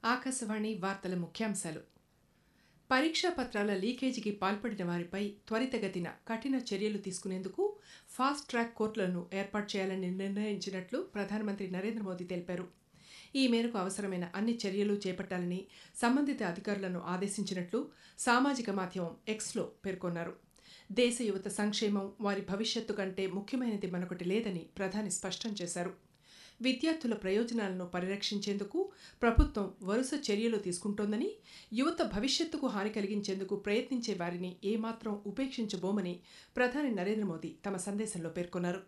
ఆకాశవాణి వార్తల ముఖ్యాంశాలు పరీక్షా పత్రాల లీకేజీకి పాల్పడిన వారిపై త్వరితగతిన కఠిన చర్యలు తీసుకునేందుకు ఫాస్ట్ ట్రాక్ కోర్టులను ఏర్పాటు చేయాలని నిర్ణయించినట్లు ప్రధానమంత్రి నరేంద్ర మోదీ తెలిపారు ఈ మేరకు అవసరమైన అన్ని చర్యలు చేపట్టాలని సంబంధిత అధికారులను ఆదేశించినట్లు సామాజిక మాధ్యమం ఎక్స్లో పేర్కొన్నారు దేశ యువత సంక్షేమం వారి భవిష్యత్తు కంటే ముఖ్యమైనది మరొకటి లేదని ప్రధాని స్పష్టం చేశారు విద్యార్థుల ప్రయోజనాలను పరిరక్షించేందుకు ప్రభుత్వం వరుస చర్యలు తీసుకుంటోందని యువత భవిష్యత్తుకు హాని కలిగించేందుకు ప్రయత్నించే వారిని ఏమాత్రం ఉపేక్షించబోమని ప్రధాని నరేంద్ర మోదీ తమ సందేశంలో పేర్కొన్నారు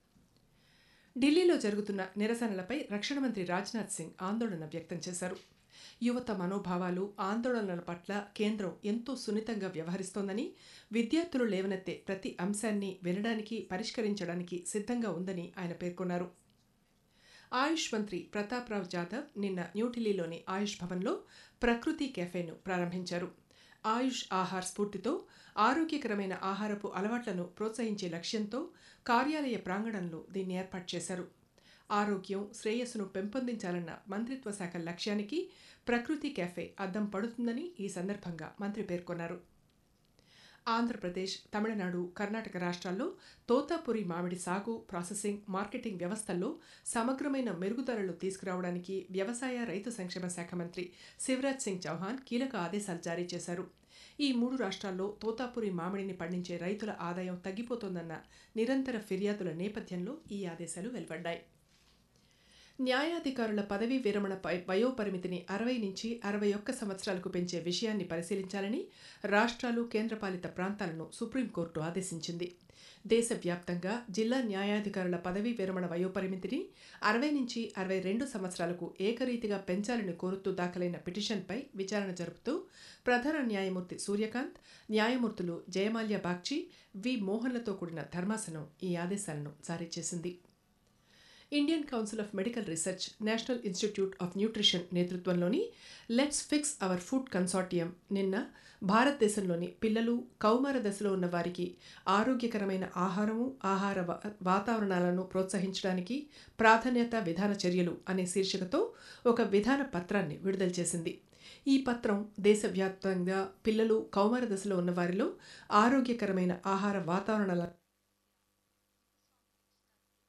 ఢిల్లీలో జరుగుతున్న నిరసనలపై రక్షణ మంత్రి రాజ్నాథ్ సింగ్ ఆందోళన వ్యక్తం చేశారు యువత మనోభావాలు ఆందోళనల పట్ల కేంద్రం ఎంతో సున్నితంగా వ్యవహరిస్తోందని విద్యార్థులు లేవనెత్తే ప్రతి అంశాన్ని వినడానికి పరిష్కరించడానికి సిద్ధంగా ఉందని ఆయన పేర్కొన్నారు ఆయుష్ మంత్రి ప్రతాప్రావ్ జాదవ్ నిన్న న్యూఢిల్లీలోని ఆయుష్ భవన్లో ప్రకృతి కెఫేను ప్రారంభించారు ఆయుష్ ఆహార్ స్ఫూర్తితో ఆరోగ్యకరమైన ఆహారపు అలవాట్లను ప్రోత్సహించే లక్ష్యంతో కార్యాలయ ప్రాంగణంలో దీన్ని ఏర్పాటు చేశారు ఆరోగ్యం శ్రేయస్సును పెంపొందించాలన్న మంత్రిత్వ శాఖ లక్ష్యానికి ప్రకృతి కెఫే అద్దం పడుతుందని ఈ సందర్భంగా మంత్రి పేర్కొన్నారు ఆంధ్రప్రదేశ్ తమిళనాడు కర్ణాటక రాష్ట్రాల్లో తోతాపురి మామిడి సాగు ప్రాసెసింగ్ మార్కెటింగ్ వ్యవస్థల్లో సమగ్రమైన మెరుగుదలలు తీసుకురావడానికి వ్యవసాయ రైతు సంక్షేమ శాఖ మంత్రి శివరాజ్ సింగ్ చౌహాన్ కీలక ఆదేశాలు జారీ చేశారు ఈ మూడు రాష్ట్రాల్లో తోతాపురి మామిడిని పండించే రైతుల ఆదాయం తగ్గిపోతోందన్న నిరంతర ఫిర్యాదుల నేపథ్యంలో ఈ ఆదేశాలు వెలువడ్డాయి న్యాయాధికారుల పదవీ విరమణపై వయోపరిమితిని అరవై నుంచి అరవై ఒక్క సంవత్సరాలకు పెంచే విషయాన్ని పరిశీలించాలని రాష్ట్రాలు కేంద్రపాలిత ప్రాంతాలను సుప్రీంకోర్టు ఆదేశించింది దేశవ్యాప్తంగా జిల్లా న్యాయాధికారుల పదవీ విరమణ వయోపరిమితిని అరవై నుంచి అరవై రెండు సంవత్సరాలకు ఏకరీతిగా పెంచాలని కోరుతూ దాఖలైన పిటిషన్పై విచారణ జరుపుతూ ప్రధాన న్యాయమూర్తి సూర్యకాంత్ న్యాయమూర్తులు జయమాల్య బాగ్చి వి మోహన్లతో కూడిన ధర్మాసనం ఈ ఆదేశాలను జారీ చేసింది Indian Council of Medical Research National Institute of Nutrition నేతృత్వంలోని let's fix our food consortium నిన్న భారతదేశంలోని పిల్లలు కౌమార దశలో ఉన్న వారికి ఆరోగ్యకరమైన ఆహారము ఆహార వాతావరణాలను ప్రోత్సహించడానికి ప్రాధాన్యత విధాన చర్యలు అనే శీర్షికతో ఒక విధాన పత్రాన్ని విడుదల చేసింది ఈ పత్రం దేశవ్యాప్తంగా పిల్లలు కౌమార దశలో ఉన్న వారిలో ఆరోగ్యకరమైన ఆహార వాతావరణాల